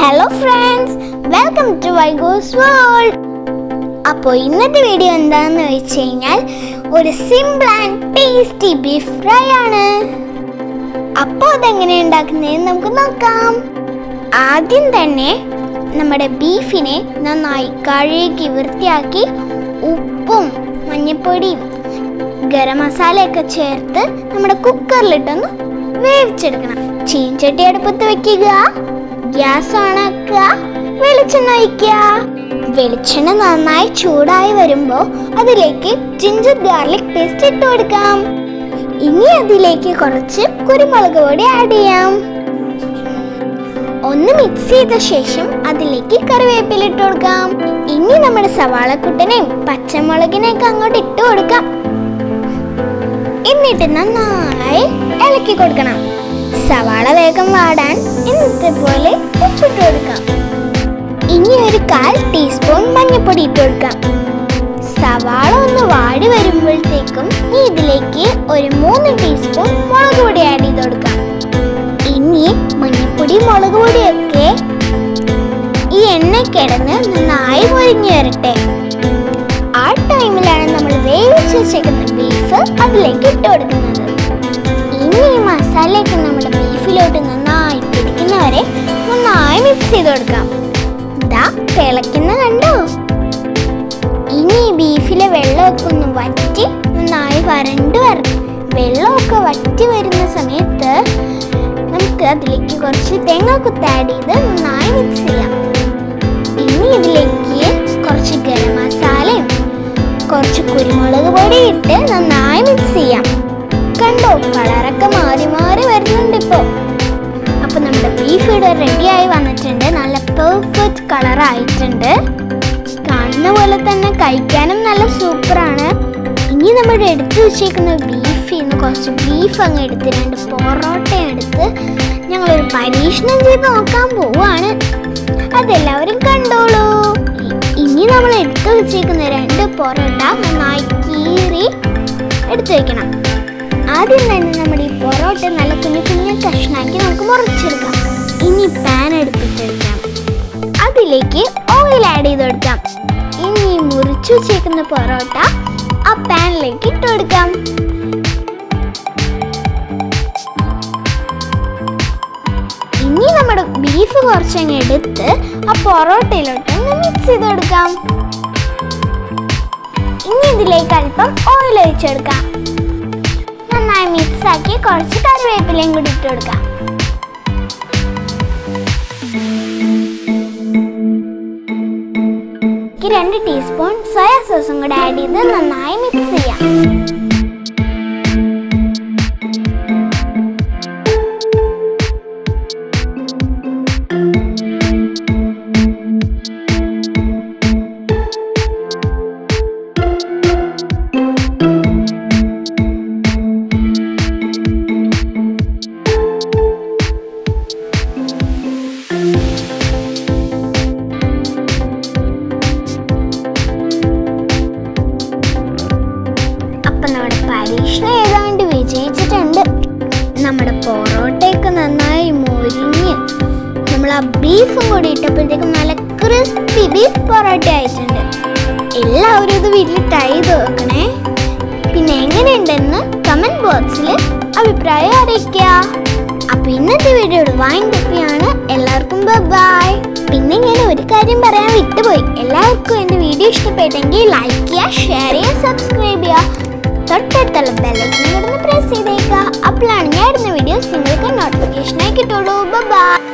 hello friends welcome to Vaigos world അപ്പോൾ ഇന്നത്തെ video എന്താണെന്ന് വെച്ച് കഴിഞ്ഞാൽ ഒരു simple and tasty beef fry ആണ് അപ്പോൾ അതെങ്ങനെ ഉണ്ടാക്കുന്നതെന്ന് നമുക്ക് നോക്കാം ആദ്യം തന്നെ നമ്മുടെ ബീഫിനെ നന്നായി കഴുകി വൃത്തിയാക്കി ഉപ്പും മഞ്ഞൾപ്പൊടിയും ഗരം മസാലയൊക്കെ ചേർത്ത് നമ്മുടെ കുക്കറിലിട്ടൊന്ന് വേവിച്ചെടുക്കണം ചീൻചട്ടി അടുപ്പത്ത് വെക്കുക ഗ്യാസ് ഓണാക്കുക വെളിച്ചെണ്ണ ഒഴിക്കുക വെളിച്ചെണ്ണ നന്നായി ചൂടായി വരുമ്പോൾ അതിലേക്ക് ജിഞ്ചർ ഗാർലിക് പേസ്റ്റ് ഇട്ട് കൊടുക്കാം ഇനി അതിലേക്ക് കുറച്ച് കുരുമുളക് പൊടി ആഡ് ചെയ്യാം ഒന്ന് മിക്സ് ചെയ്ത ശേഷം അതിലേക്ക് കറിവേപ്പില ഇട്ട് കൊടുക്കാം ഇനി നമ്മുടെ സവാളക്കുട്ടനെയും പച്ചമുളകിനെയൊക്കെ അങ്ങോട്ട് ഇട്ട് കൊടുക്കാം എന്നിട്ട് നന്നായി ഇളക്കി കൊടുക്കണം സവാള വേഗം വാടാൻ ഇന്നത്തെ പോലെ ഉപ്പിട്ട് കൊടുക്കാം ഇനി ഒരു കാൽ ടീസ്പൂൺ മഞ്ഞൾപ്പൊടി ഇട്ട് കൊടുക്കാം സവാള ഒന്ന് വാടി വരുമ്പോഴത്തേക്കും ഇനി ഇതിലേക്ക് ഒരു മൂന്ന് ടീസ്പൂൺ മുളക് പൊടി ആഡ് ചെയ്ത് കൊടുക്കാം ഇനി മഞ്ഞൾപ്പൊടി മുളക് പൊടിയൊക്കെ ഈ എണ്ണ കിടന്ന് നന്നായി മുരിഞ്ഞു വരട്ടെ ആ ടൈമിലാണ് നമ്മൾ വേവിച്ച് വെച്ചേക്കുന്ന ബീഫ് അതിലേക്ക് ഇട്ട് കൊടുക്കുന്നത് ഇനി ഈ മസാലയൊക്കെ നമ്മുടെ ബീഫിലോട്ട് നന്നായി പിടിക്കുന്നവരെ നന്നായി മിക്സ് ചെയ്ത് കൊടുക്കാം ഇതാ തിളയ്ക്കുന്ന കണ്ടോ ഇനി ഈ ബീഫിലെ വെള്ളമൊക്കെ ഒന്ന് വറ്റി നന്നായി വരണ്ട് വരണം വെള്ളമൊക്കെ വറ്റി വരുന്ന സമയത്ത് നമുക്ക് അതിലേക്ക് കുറച്ച് തേങ്ങാക്കുത്ത് ആഡ് ചെയ്ത് നന്നായി മിക്സ് ചെയ്യാം ഇനി ഇതിലേക്ക് കുറച്ച് ഗരം മസാലയും കുറച്ച് കുരുമുളക് പൊടി ഇട്ട് നന്നായി മിക്സ് ചെയ്യാം കണ്ടോ കളറൊക്കെ മാറി മാറി വരുന്നുണ്ട് ഇപ്പോൾ അപ്പൊ നമ്മുടെ ബീഫ് ഇവിടെ റെഡിയായി വന്നിട്ടുണ്ട് നല്ല പെർഫെക്റ്റ് കളർ ആയിട്ടുണ്ട് കാണുന്ന പോലെ തന്നെ കഴിക്കാനും നല്ല സൂപ്പറാണ് ഇനി നമ്മൾ എടുത്തു വെച്ചേക്കുന്ന ബീഫിൽ നിന്ന് കുറച്ച് ബീഫ് അങ്ങ് എടുത്ത് രണ്ട് പൊറോട്ട എടുത്ത് ഞങ്ങളൊരു പരീക്ഷണം ചെയ്ത് നോക്കാൻ പോവാണ് അതെല്ലാവരും കണ്ടോളൂ ഇ- ഇനി നമ്മൾ എടുത്തു വെച്ചേക്കുന്ന രണ്ട് പൊറോട്ട നന്നായി കീറി എടുത്തു വെക്കണം ആദ്യം തന്നെ നമ്മുടെ ഈ പൊറോട്ട നല്ല കുഞ്ഞു കുഞ്ഞു കഷ്ണാക്കി നമുക്ക് മുറിച്ചെടുക്കാം ഇനി പാൻ എടുപ്പിച്ചെടുക്കാം അതിലേക്ക് ഓയിൽ ആഡ് ചെയ്ത് കൊടുക്കാം ഇനി ഈ മുറിച്ചു വെച്ചേക്കുന്ന പൊറോട്ട ആ പാനിലേക്ക് ഇട്ട് കൊടുക്കാം ഇനി നമ്മുടെ ബീഫ് കുറച്ചങ്ങ് എടുത്ത് ആ പൊറോട്ടയിലോട്ട് ഒന്ന് മിക്സ് ചെയ്ത് കൊടുക്കാം ഇനി ഇതിലേക്ക് അല്പം ഓയിൽ ഒഴിച്ചെടുക്കാം നന്നായി മിക്സ് ആക്കി കുറച്ച് കറിവേപ്പിലയും കൂടി ഇട്ട് കൊടുക്കാം ഇതിലേക്ക് രണ്ട് ടീസ്പൂൺ സോയാ സോസും കൂടെ ആഡ് ചെയ്ത് നന്നായി മിക്സ് ചെയ്യാം അപ്പൊ നമ്മുടെ പരീക്ഷണം ഏതാണ്ട് വിജയിച്ചിട്ടുണ്ട് നമ്മുടെ പൊറോട്ടയൊക്കെ നന്നായി മൊരിഞ്ഞ് നമ്മൾ ആ ബീഫും കൂടി ഇട്ടപ്പോഴത്തേക്കും നല്ല ക്രിസ്പി ബീഫ് പൊറോട്ട ആയിട്ടുണ്ട് എല്ലാവരും ഇത് വീട്ടിൽ ട്രൈ ചെയ്ത് നോക്കണേ പിന്നെ എങ്ങനെയുണ്ടെന്ന് കമന്റ് ബോക്സിൽ അഭിപ്രായം അറിയിക്കുക അപ്പൊ ഇന്നത്തെ വീഡിയോ വൈൻഡപ്പിയാണ് എല്ലാവർക്കും ബൈ പിന്നെ ഞാൻ ഒരു കാര്യം പറയാൻ വിട്ടുപോയി എല്ലാവർക്കും എൻ്റെ വീഡിയോ ഇഷ്ടപ്പെട്ടെങ്കിൽ ലൈക്ക് ചെയ്യുക ഷെയർ ചെയ്യുക സബ്സ്ക്രൈബ് ചെയ്യുക തൊട്ടടുത്തുള്ള ബെല്ലൈക്കൻ കൂടെ പ്രസ് ചെയ്തേക്കുക അപ്പോഴാണ് ഞാൻ ഇടുന്ന വീഡിയോസ് നിങ്ങൾക്ക് നോട്ടിഫിക്കേഷനായി കിട്ടുള്ളൂ ബൈ